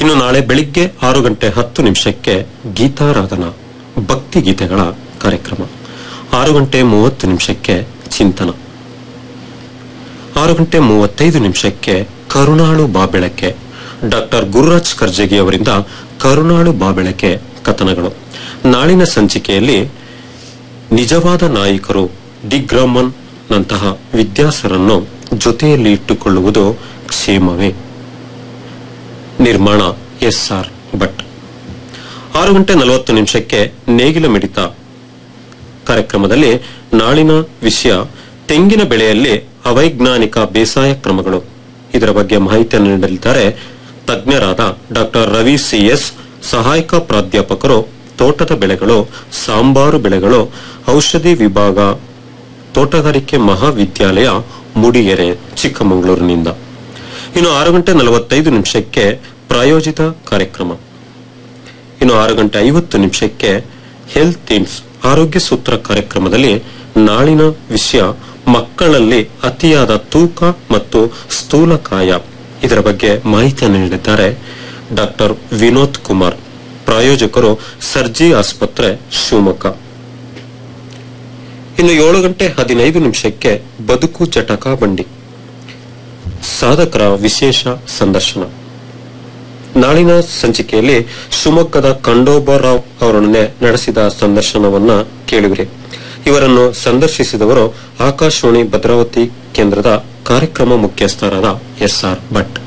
ಇನ್ನು ನಾಳೆ ಬೆಳಿಗ್ಗೆ ಆರು ಗಂಟೆ ಹತ್ತು ನಿಮಿಷಕ್ಕೆ ಗೀತಾರಾಧನಾ ಭಕ್ತಿ ಗೀತೆಗಳ ಕಾರ್ಯಕ್ರಮ ಆರು ಗಂಟೆ ಮೂವತ್ತು ನಿಮಿಷಕ್ಕೆ ಚಿಂತನ ಆರು ಗಂಟೆ ಮೂವತ್ತೈದು ನಿಮಿಷಕ್ಕೆ ಕರುಣಾಳು ಬಾಬೆಳಕೆ ಡಾಕ್ಟರ್ ಗುರುರಾಜ್ ಕರ್ಜಗಿ ಅವರಿಂದ ಕರುಣಾಳು ಬಾಬೆಳಕೆ ಕಥನಗಳು ನಾಳಿನ ಸಂಚಿಕೆಯಲ್ಲಿ ನಿಜವಾದ ನಾಯಕರು ಡಿಗ್ರಾಮನ್ ನಂತಹ ವಿದ್ಯಾಸರನ್ನು ಜೊತೆಯಲ್ಲಿ ಇಟ್ಟುಕೊಳ್ಳುವುದು ಕ್ಷೇಮವೇ ನಿರ್ಮಾಣ ಎಸ್ಆರ್ ಭಟ್ ಆರು ಗಂಟೆ ನಲವತ್ತು ನಿಮಿಷಕ್ಕೆ ನೇಗಿಲ ಮಿಡಿತ ಕಾರ್ಯಕ್ರಮದಲ್ಲಿ ನಾಳಿನ ವಿಷಯ ತೆಂಗಿನ ಬೆಳೆಯಲ್ಲಿ ಅವೈಜ್ಞಾನಿಕ ಬೇಸಾಯ ಕ್ರಮಗಳು ಇದರ ಬಗ್ಗೆ ಮಾಹಿತಿಯನ್ನು ನೀಡಲಿದ್ದಾರೆ ತಜ್ಞರಾದ ಡಾಕ್ಟರ್ ರವಿ ಸಿಎಸ್ ಸಹಾಯಕ ಪ್ರಾಧ್ಯಾಪಕರು ತೋಟದ ಬೆಳೆಗಳು ಸಾಂಬಾರು ಬೆಳೆಗಳು ಔಷಧಿ ವಿಭಾಗ ತೋಟಗಾರಿಕೆ ಮಹಾವಿದ್ಯಾಲಯ ಮುಡಿಗೆರೆ ಚಿಕ್ಕಮಗಳೂರಿನಿಂದ ಇನ್ನು ಆರು ಗಂಟೆ ನಲವತ್ತೈದು ನಿಮಿಷಕ್ಕೆ ಪ್ರಾಯೋಜಿತ ಕಾರ್ಯಕ್ರಮ ಇನ್ನು ಆರು ಗಂಟೆ ಐವತ್ತು ನಿಮಿಷಕ್ಕೆ ಹೆಲ್ತ್ ಇನ್ಸ್ ಆರೋಗ್ಯ ಸೂತ್ರ ಕಾರ್ಯಕ್ರಮದಲ್ಲಿ ನಾಳಿನ ವಿಷಯ ಮಕ್ಕಳಲ್ಲಿ ಅತಿಯಾದ ತೂಕ ಮತ್ತು ಸ್ಥೂಲಕಾಯ ಇದರ ಬಗ್ಗೆ ಮಾಹಿತಿಯನ್ನು ನೀಡಿದ್ದಾರೆ ಡಾಕ್ಟರ್ ವಿನೋದ್ ಕುಮಾರ್ ಪ್ರಾಯೋಜಕರು ಸರ್ಜಿ ಆಸ್ಪತ್ರೆ ಶಿವಮೊಗ್ಗ ಇನ್ನು ಏಳು ಗಂಟೆ ಹದಿನೈದು ನಿಮಿಷಕ್ಕೆ ಬದುಕು ಚಟಕ ಬಂಡಿ ಸಾಧಕರ ವಿಶೇಷ ಸಂದರ್ಶನ ನಾಳಿನ ಸಂಚಿಕೆಯಲ್ಲಿ ಶಿವಮೊಗ್ಗದ ಖಂಡೋಬರಾವ್ ಅವರೊಡನೆ ನಡೆಸಿದ ಸಂದರ್ಶನವನ್ನ ಕೇಳುವಿರಿ ಇವರನ್ನು ಸಂದರ್ಶಿಸಿದವರು ಆಕಾಶವಾಣಿ ಭದ್ರಾವತಿ ಕೇಂದ್ರದ ಕಾರ್ಯಕ್ರಮ ಮುಖ್ಯಸ್ಥರಾದ ಎಸ್ಆರ್ ಭಟ್